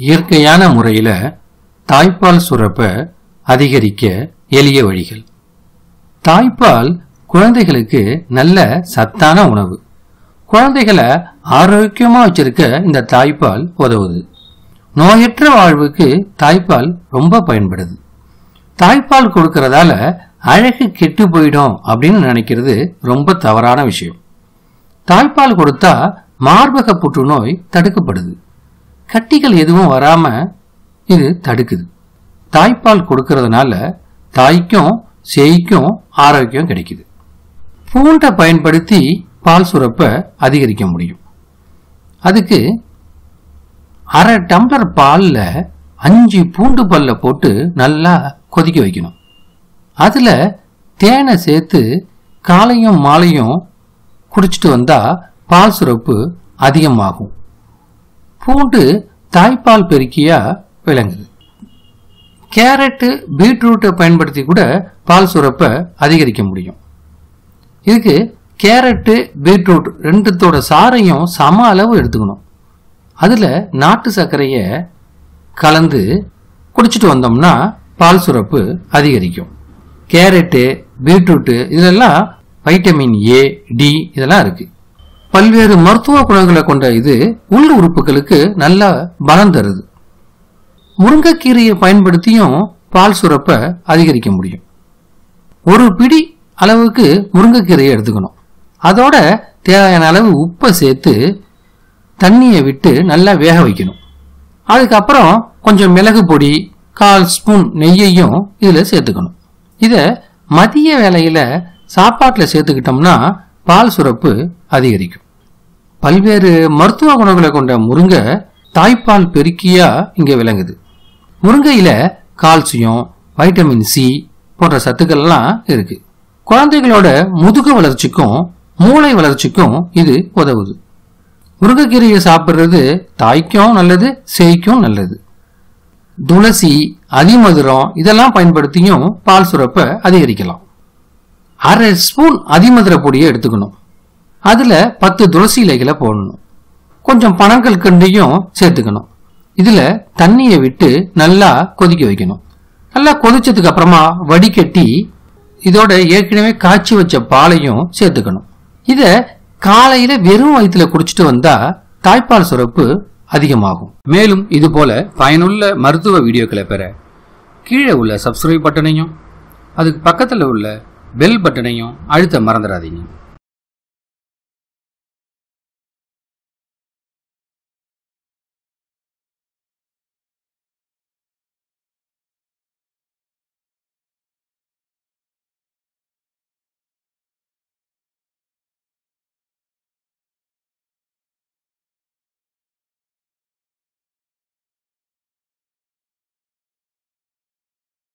இயற்கையான முறையில் தாய்ப்பால் சுரப்ப அதிகரிக்க எளிய வழிகள் தாய்ப்பால் குழந்தைகளுக்கு நல்ல சத்தான உணவு குழந்தைகளை ஆரோக்கியமாக வச்சிருக்க இந்த தாய்ப்பால் உதவுது நோயற்ற வாழ்வுக்கு தாய்ப்பால் ரொம்ப பயன்படுது தாய்ப்பால் கொடுக்கறதால அழகு கெட்டு போயிடும் அப்படின்னு நினைக்கிறது ரொம்ப தவறான விஷயம் தாய்ப்பால் கொடுத்தா மார்பக புற்றுநோய் தடுக்கப்படுது கட்டிகள் எதுவும் வராம இது தடுக்குது தாய்ப்பால் கொடுக்கறதுனால தாய்க்கும் சேய்க்கும் ஆரோக்கியம் கிடைக்குது பூண்டை பயன்படுத்தி பால் சுரப்ப அதிகரிக்க முடியும் அதுக்கு அரை டம்ளர் பால்ல அஞ்சு பூண்டு பல்ல போட்டு நல்லா கொதிக்க வைக்கணும் அதுல தேனை சேர்த்து காலையும் மாலையும் குடிச்சிட்டு வந்தா பால் சுரப்பு அதிகமாகும் பூண்டு தாய்ப்பால் பெருக்கியா விளங்குது கேரட்டு பீட்ரூட்டை பயன்படுத்தி கூட பால் சுரப்பை அதிகரிக்க முடியும் இதுக்கு கேரட்டு பீட்ரூட் ரெண்டுத்தோட சாரையும் சம அளவு எடுத்துக்கணும் அதில் நாட்டு சர்க்கரையை கலந்து குடிச்சிட்டு வந்தோம்னா பால் சுரப்பு அதிகரிக்கும் கேரட்டு பீட்ரூட்டு இதெல்லாம் வைட்டமின் ஏ டி இதெல்லாம் இருக்கு பல்வேறு மருத்துவ குணங்களை கொண்ட இது உள் உறுப்புகளுக்கு நல்ல பலம் தருது முருங்கைக்கீரையை பயன்படுத்தியும் பால் சுரப்பை அதிகரிக்க முடியும் ஒரு பிடி அளவுக்கு முருங்கைக்கீரையை எடுத்துக்கணும் அதோட தேவையான அளவு உப்பை சேர்த்து தண்ணியை விட்டு நல்லா வேக வைக்கணும் அதுக்கப்புறம் கொஞ்சம் மிளகு பொடி கால் ஸ்பூன் நெய்யையும் இதில் சேர்த்துக்கணும் இதை மதிய வேளையில் சாப்பாட்டில் சேர்த்துக்கிட்டோம்னா பால் சுரப்பு அதிகரிக்கும் பல்வேறு மருத்துவ குணங்களை கொண்ட முருங்கை தாய்ப்பால் பெருக்கியா இங்கே விளங்குது முருங்கையில கால்சியம் வைட்டமின் சி போன்ற சத்துக்கள்லாம் இருக்கு குழந்தைகளோட முதுகு வளர்ச்சிக்கும் மூளை வளர்ச்சிக்கும் இது உதவுது முருங்கைக்கீரையை சாப்பிட்றது தாய்க்கும் நல்லது சேய்க்கும் நல்லது துளசி அதிமதுரம் இதெல்லாம் பயன்படுத்தியும் பால் சுரப்பை அதிகரிக்கலாம் அரை ஸ்பூன் அதிமதுர பொடியை எடுத்துக்கணும் அதில் பத்து துளசி இலைகளை போடணும் கொஞ்சம் பனங்கள் கண்டையும் சேர்த்துக்கணும் இதில் தண்ணியை விட்டு நல்லா கொதிக்க வைக்கணும் நல்லா கொதிச்சதுக்கு அப்புறமா வடிகட்டி இதோட ஏற்கனவே காய்ச்சி வச்ச பாலையும் சேர்த்துக்கணும் இதை காலையில வெறும் வயிற்றுல குடிச்சிட்டு வந்தா தாய்ப்பால் சுரப்பு அதிகமாகும் மேலும் இது போல பயனுள்ள மருத்துவ வீடியோக்களை பெற கீழே உள்ள சப்ஸ்கிரைப் பட்டனையும் அதுக்கு பக்கத்தில் உள்ள பெல் பட்டனையும் அழுத்த மறந்துடாதீங்க